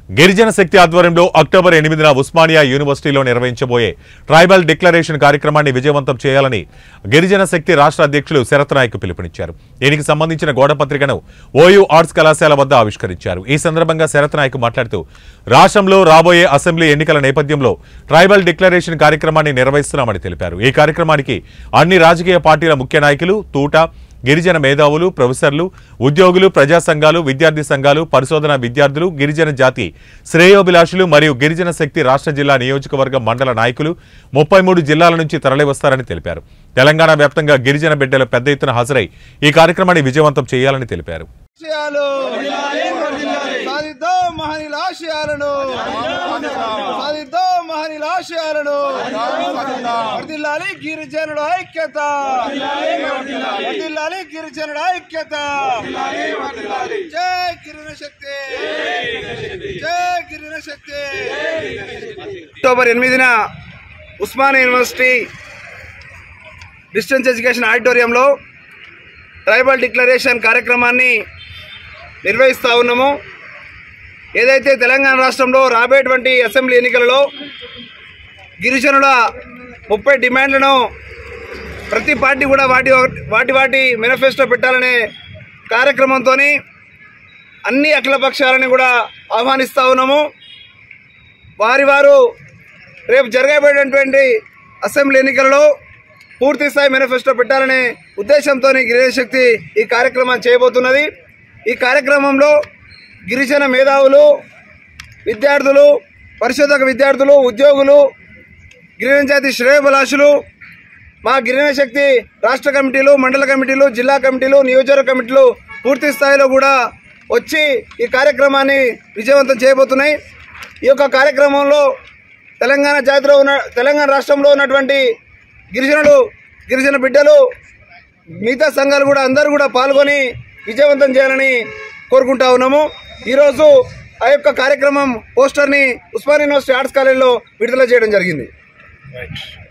గిరిజన శక్తి ఆధ్వర్యంలో అక్టోబర్ ఎనిమిదిన ఉస్మానియా యూనివర్సిటీలో నిర్వహించబోయే ట్రైబల్ డిక్లరేషన్ కార్యక్రమాన్ని విజయవంతం చేయాలని గిరిజన శక్తి రాష్ట్ర అధ్యక్షులు శరత్ నాయక్ పిలుపునిచ్చారు దీనికి సంబంధించిన గోడపత్రికను ఓయూ ఆర్ట్స్ కళాశాల వద్ద ఆవిష్కరించారు ఈ సందర్భంగా శరత్ నాయక్ మాట్లాడుతూ రాష్ట్రంలో రాబోయే అసెంబ్లీ ఎన్నికల నేపథ్యంలో ట్రైబల్ డిక్లరేషన్ కార్యక్రమాన్ని నిర్వహిస్తున్నామని తెలిపారు ఈ కార్యక్రమానికి అన్ని రాజకీయ పార్టీల ముఖ్య నాయకులు తూట గిరిజన మేధావులు ప్రొఫెసర్లు ఉద్యోగులు ప్రజా సంఘాలు విద్యార్థి సంఘాలు పరిశోధన విద్యార్థులు గిరిజన జాతి శ్రేయోభిలాషులు మరియు గిరిజన శక్తి రాష్ట్ర జిల్లా నియోజకవర్గం మండల నాయకులు ముప్పై మూడు జిల్లాల నుంచి తరలివస్తారని తెలిపారు తెలంగాణ వ్యాప్తంగా గిరిజన బిడ్డలు పెద్ద ఎత్తున హాజరై ఈ కార్యక్రమాన్ని విజయవంతం చేయాలని తెలిపారు ఆశయాలు సాధిద్దాం మహనీయుల ఆశయాలను సాధిద్దాం మహనీయుల ఆశయాలను వర్దిల్లాలి గిరిజనుల ఐక్యత వర్దిల్లాలి గిరిజనుల ఐక్యత జై గిరిజన శక్తి జై గిరిజన శక్తి అక్టోబర్ ఎనిమిదిన ఉస్మానియా యూనివర్సిటీ డిస్టెన్స్ ఎడ్యుకేషన్ ఆడిటోరియంలో ట్రైబల్ డిక్లరేషన్ కార్యక్రమాన్ని నిర్వహిస్తూ ఉన్నాము ఏదైతే తెలంగాణ రాష్ట్రంలో రాబోయేటువంటి అసెంబ్లీ ఎన్నికలలో గిరిజనుల ముప్పై డిమాండ్లను ప్రతి పార్టీ కూడా వాటి వాటి వాటి మేనిఫెస్టో పెట్టాలనే కార్యక్రమంతో అన్ని అఖిల పక్షాలని కూడా ఆహ్వానిస్తూ ఉన్నాము వారి వారు రేపు జరగబోయేటటువంటి అసెంబ్లీ ఎన్నికలలో పూర్తి స్థాయి మేనిఫెస్టో పెట్టాలనే ఉద్దేశంతో గిరిజన శక్తి ఈ కార్యక్రమం చేయబోతున్నది ఈ కార్యక్రమంలో గిరిజన మేధావులు విద్యార్థులు పరిశోధక విద్యార్థులు ఉద్యోగులు గిరిజన జాతి శ్రేయభిలాషులు మా గిరిజన శక్తి రాష్ట్ర కమిటీలు మండల కమిటీలు జిల్లా కమిటీలు నియోజకవర్గ కమిటీలు పూర్తి స్థాయిలో కూడా వచ్చి ఈ కార్యక్రమాన్ని విజయవంతం చేయబోతున్నాయి ఈ యొక్క కార్యక్రమంలో తెలంగాణ జాతిలో ఉన్న తెలంగాణ రాష్ట్రంలో ఉన్నటువంటి గిరిజనులు గిరిజన బిడ్డలు మిగతా సంఘాలు కూడా అందరూ కూడా పాల్గొని విజయవంతం చేయాలని కోరుకుంటా ఉన్నాము ఈరోజు ఆ యొక్క కార్యక్రమం పోస్టర్ని ఉస్మాన్ యూనివర్సిటీ ఆర్ట్స్ కాలేజీలో విడుదల చేయడం జరిగింది